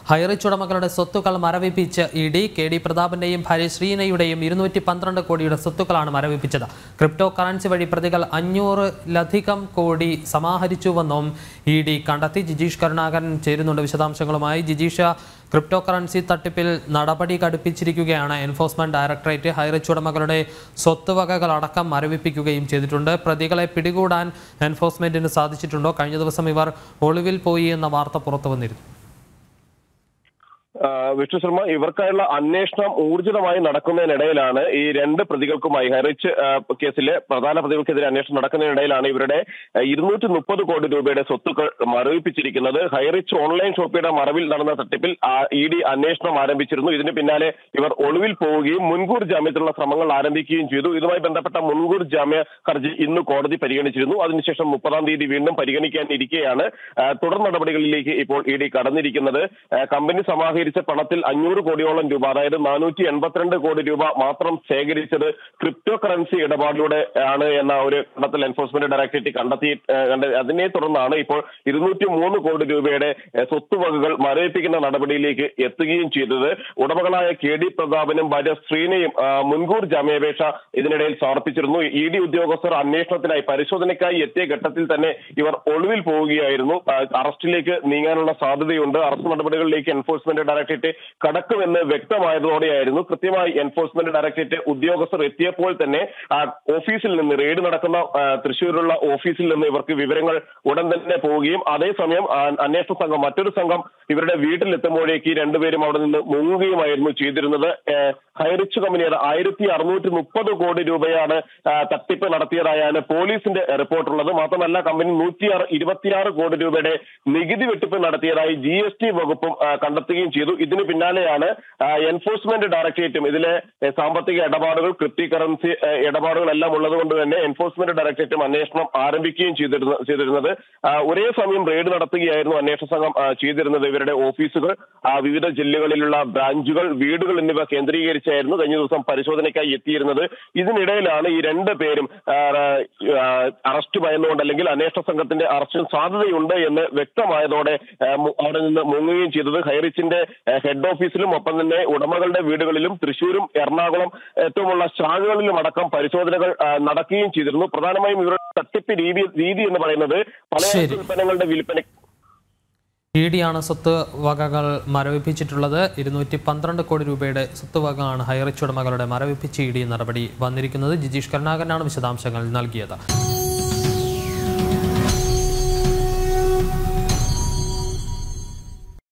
ഹൈറിച്ച് ഉടമകളുടെ സ്വത്തുക്കൾ മരവിപ്പിച്ച് ഇ ഡി കെ ഡി പ്രതാപന്റെയും ഭാര്യ ശ്രീനയുടെയും ഇരുന്നൂറ്റി പന്ത്രണ്ട് കോടിയുടെ സ്വത്തുക്കളാണ് മരവിപ്പിച്ചത് ക്രിപ്റ്റോ കറൻസി വഴി പ്രതികൾ അഞ്ഞൂറിലധികം കോടി സമാഹരിച്ചുവെന്നും ഇ ഡി കണ്ടെത്തി ജിജീഷ് കരുണാകരൻ ചേരുന്നുണ്ട് വിശദാംശങ്ങളുമായി ജിജീഷ ക്രിപ്റ്റോ കറൻസി തട്ടിപ്പിൽ നടപടി കടുപ്പിച്ചിരിക്കുകയാണ് എൻഫോഴ്സ്മെന്റ് ഡയറക്ടറേറ്റ് ഹൈറിച്ച് ഉടമകളുടെ സ്വത്തുവകകൾ അടക്കം മരവിപ്പിക്കുകയും ചെയ്തിട്ടുണ്ട് പ്രതികളെ പിടികൂടാൻ എൻഫോഴ്സ്മെന്റിന് സാധിച്ചിട്ടുണ്ടോ കഴിഞ്ഞ ദിവസം ഇവർ ഒളിവിൽ പോയി എന്ന വാർത്ത പുറത്തു വന്നിരുന്നു ആ, വിഷ്ണു ശർമ്മ ഇവർക്കായുള്ള അന്വേഷണം ഊർജിതമായി നടക്കുന്നതിനിടയിലാണ് ഈ രണ്ട് പ്രതികൾക്കുമായി ഹൈറിച്ച് ആ, കേസിലെ പ്രധാന പ്രതികൾക്കെതിരെ അന്വേഷണം നടക്കുന്നതിനിടയിലാണ് ഇവരുടെ ഇരുന്നൂറ്റി മുപ്പത് കോടി രൂപയുടെ സ്വത്തുക്കൾ മരവിപ്പിച്ചിരിക്കുന്നത് ഹൈറിച്ച് ഓൺലൈൻ ഷോപ്പിയുടെ മറവിൽ നടന്ന തട്ടിപ്പിൽ ഇ ഡി അന്വേഷണം ആരംഭിച്ചിരുന്നു ഇതിന് പിന്നാലെ ഇവർ ഒളിവിൽ പോവുകയും മുൻകൂർ ജാമ്യത്തിലുള്ള ശ്രമങ്ങൾ ആരംഭിക്കുകയും ചെയ്തു ഇതുമായി ബന്ധപ്പെട്ട മുൻകൂർ ജാമ്യ ഹർജി ഇന്ന് കോടതി പരിഗണിച്ചിരുന്നു അതിനുശേഷം മുപ്പതാം തീയതി വീണ്ടും പരിഗണിക്കാനിരിക്കെയാണ് ആ, തുടർ നടപടികളിലേക്ക് ഇപ്പോൾ ഇ ഡി കടന്നിരിക്കുന്നത് ആ, കമ്പനി സമാഹരിച്ച പണത്തിൽ അഞ്ഞൂറ് കോടിയോളം രൂപ അതായത് നാനൂറ്റി എൺപത്തിരണ്ട് കോടി രൂപ മാത്രം ശേഖരിച്ചത് ക്രിപ്റ്റോ കറൻസി ഇടപാടിലൂടെ ആണ് എന്ന ഒരു കണ്ടെത്തൽ എൻഫോഴ്സ്മെന്റ് ഡയറക്ടറേറ്റ് കണ്ടെത്തി ആ, കണ്ട- അതിനെ തുടർന്നാണ് ഇപ്പോൾ ഇരുന്നൂറ്റി മൂന്ന് കോടി രൂപയുടെ ആ, സ്വത്തുവകകൾ മരവിപ്പിക്കുന്ന നടപടിയിലേക്ക് എത്തുകയും ചെയ്തത് ഉടമകളായ കെ ഡി പ്രതാപനും ഭാര്യ ശ്രീനയും ആ, മുൻകൂർ ജാമ്യാപേക്ഷ ഇതിനിടയിൽ സമർപ്പിച്ചിരുന്നു ഇ ഡി ഉദ്യോഗസ്ഥർ അന്വേഷണത്തിനായി പരിശോധനയ്ക്കായി എത്തിയ ഘട്ടത്തിൽ തന്നെ ഇവർ ഒളിവിൽ പോവുകയായിരുന്നു ആ, അറസ്റ്റിലേക്ക് നീങ്ങാനുള്ള സാധ്യതയുണ്ട് അറസ്റ്റ് നടപടികളിലേക്ക് എൻഫോഴ്സ്മെന്റ് ഡയറക്ടറേറ്റ് കടക്കുമെന്ന് വ്യക്തമായതോടെയായിരുന്നു കൃത്യമായി എൻഫോഴ്സ്മെന്റ് ഡയറക്ടറേറ്റ് ഉദ്യോഗസ്ഥർ എത്തിയപ്പോൾ തന്നെ ആ ഓഫീസിൽ നിന്ന് റെയ്ഡ് നടക്കുന്ന ആ, തൃശ്ശൂരിലുള്ള ഓഫീസിൽ നിന്ന് ഇവർക്ക് വിവരങ്ങൾ ഉടൻ തന്നെ പോവുകയും അതേസമയം ആ, അന്വേഷണ സംഘം മറ്റൊരു സംഘം ഇവരുടെ വീട്ടിലെത്തുമ്പോഴേക്ക് ഈ രണ്ടുപേരും അവിടെ നിന്ന് മുങ്ങുകയുമായിരുന്നു ചെയ്തിരുന്നത് ഏ, ഹൈറിച്ച് കമ്പനിയുടെ ആയിരത്തി അറുന്നൂറ്റി മുപ്പത് കോടി രൂപയാണ് ആ, തട്ടിപ്പ് നടത്തിയതായാണ് പോലീസിന്റെ റിപ്പോർട്ടുള്ളത് മാത്രമല്ല കമ്പനി നൂറ്റി ഇരുപത്തിയാറ് കോടി രൂപയുടെ നികുതി വെട്ടിപ്പ് നടത്തിയതായി ജി എസ് ടി വകുപ്പും ആ, കണ്ടെത്തുകയും ചെയ്തു ഇതിന് പിന്നാലെയാണ് ആ, എൻഫോഴ്സ്മെന്റ് ഡയറക്ടറേറ്റും ഇതിലെ ഏ, സാമ്പത്തിക ഇടപാടുകൾ ക്രിപ്റ്റി കറൻസി ഏ, ഇടപാടുകളെല്ലാം ഉള്ളതുകൊണ്ട് തന്നെ എൻഫോഴ്സ്മെന്റ് ഡയറക്ടറേറ്റും അന്വേഷണം ആരംഭിക്കുകയും ചെയ്തിരുന്ന ചെയ്തിരുന്നത് ആ, ഒരേ സമയം റെയ്ഡ് നടത്തുകയായിരുന്നു അന്വേഷണ സംഘം ആ, ചെയ്തിരുന്നത് ഇവരുടെ ഓഫീസുകൾ ആ, വിവിധ ജില്ലകളിലുള്ള ബ്രാഞ്ചുകൾ വീടുകൾ എന്നിവ കേന്ദ്രീകരിച്ചായിരുന്നു കഴിഞ്ഞ ദിവസം പരിശോധനയ്ക്കായി എത്തിയിരുന്നത് ഇതിനിടയിലാണ് ഈ രണ്ട് പേരും ആ, ആ, അറസ്റ്റ് ഭയന്നുകൊണ്ട് അല്ലെങ്കിൽ അന്വേഷണ സംഘത്തിന്റെ അറസ്റ്റിന് സാധ്യതയുണ്ട് എന്ന് വ്യക്തമായതോടെ ആ, മു- അവിടെ നിന്ന് മുങ്ങുകയും ചെയ്തത് ഹൈറിച്ചിന്റെ ആ, ഹെഡ് ഓഫീസിലും ഒപ്പം തന്നെ ഉടമകളുടെ വീടുകളിലും തൃശൂരും എറണാകുളം ഏറ്റവുമുള്ള ശാഖകളിലും അടക്കം പരിശോധനകൾ ആ, നടക്കുകയും ചെയ്തിരുന്നു പ്രധാനമായും ഇവരുടെ തട്ടിപ്പ് രീതി രീതി എന്ന് പറയുന്നത് പല ശരി. ഉൽപ്പന്നങ്ങളുടെ വിൽപ്പന ഇ ഡിയാണ് സ്വത്ത് വകകൾ മരവിപ്പിച്ചിട്ടുള്ളത് ഇരുന്നൂറ്റി പന്ത്രണ്ട് കോടി രൂപയുടെ സ്വത്ത് വകയാണ് ഹൈറിച്ച് ഉടമകളുടെ മരവിപ്പിച്ച് ഇ ഡി നടപടി വന്നിരിക്കുന്നത് ജിജീഷ് കരുണാകരനാണ് വിശദാംശങ്ങൾ നൽകിയത്